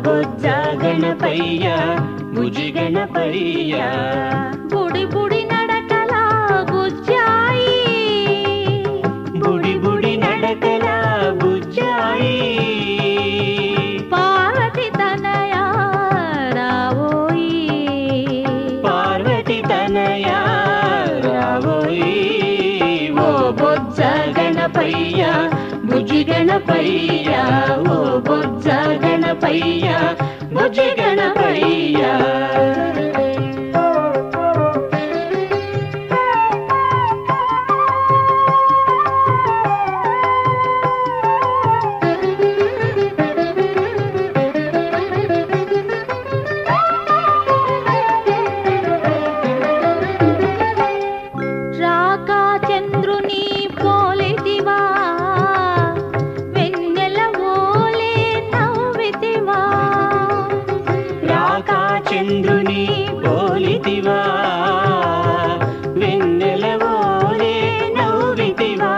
బొజ్జ గణపయ్య బుజి గణపయ్య బుడి బుడి నడకల బుజ్జాయి బుడి బుడి నడకల బుజ్జాయి పార్వతి తనయా రావోయి పార్వతి తనయ రావోయి ఓ బొజ్జ గణపయ్య బుజి గణపయ్య ఓ బొజ్జ గణపయ్య బుజి గణపయ్య రాకా చంద్రుని పోలితివా వెన్నెల ఓలే నవ్వితివా రాకా చంద్రుని పోలితివా వెన్నెలవోలే నవ్వితివా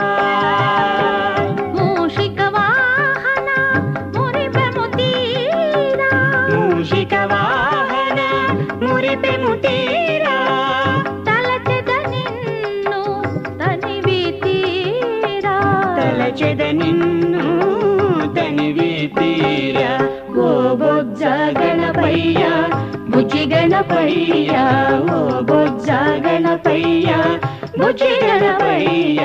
మూషిక వాహన మురిపెము తీరా మూషిక వాహన మురిపెము తీరా తలచెద నిన్ను తనివి తీరా తలచెద నిన్ను తనివి తీరా ఓ బొజ్జ గణపయ్య బుజ్జి గణపయ్య ఓ బొజ్జ గణపయ్య బుజ్జి గణపయ్య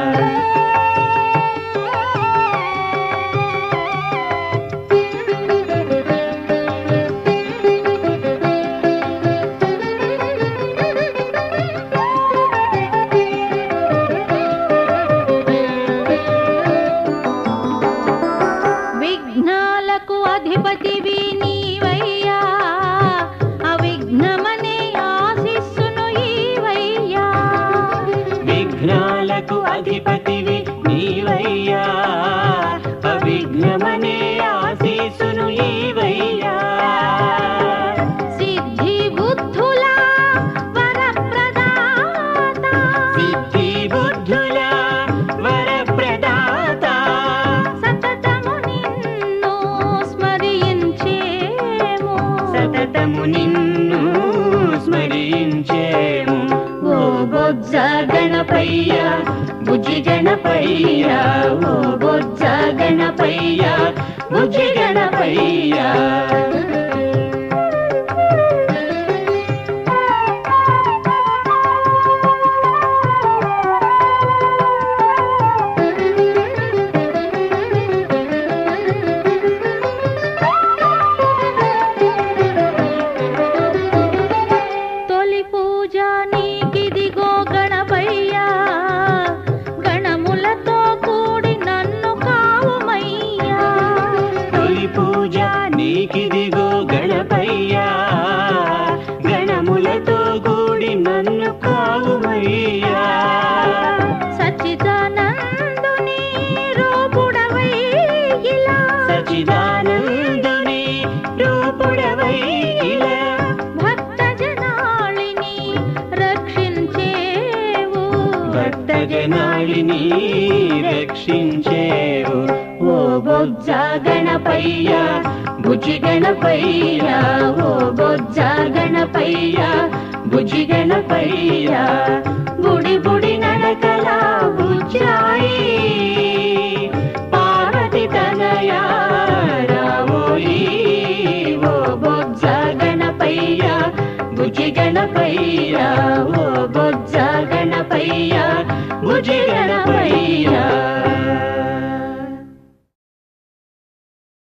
విఘ్నాలకు అధిపతివి నీవయ్యా అవిఘ్నమనే ఆశిస్సును ఈవయ్యా విఘ్నాలకు అధిపతివి నీవయ్యా అవిఘ్నమనే ఆశీసును ఈవయ్యా సిద్ధి బుద్ధుల వరప్రదాత సిద్ధి బుద్ధుల వరప్రదాత సతతము నిన్ను స్మరించేము సతతము నిన్ను స్మరించేము ఓ బొజ్జ గణపయ్య బుజ్జి గణపయ్య ఓ బొజ్జ గణపయ్య బుజ్జి గణపయ్య తొలి పూజ నీకిదిగో గణపయ్యా గణములతో కూడి నన్ను కావుమయ్యా తొలి పూజ నీకిదిగో గణపయ్యా గణములతో కూడి నన్ను కావుమయ్యా సచ్చిదానందుని రూపుడవై ఇలా సచిదానందుని రూపుడవై ఇలా భక్త జనాళిని రక్షించేవు భక్త జనాళిని రక్షించేవు ఓ బొజ్జ గణపయ్య బుజ్జి గణపయ్య ఓ బొజ్జ గణపయ్య బుజ్జి గణపయ్య బుడి బుడి నడకల బుజ్జాయి పార్వతి తనయా రావోయి ఓ బొజ్జ గణపయ్య బుజ్జి గణపయ్య ఓ బొజ్జ గణపయ్య బుజ్జి గణపయ్య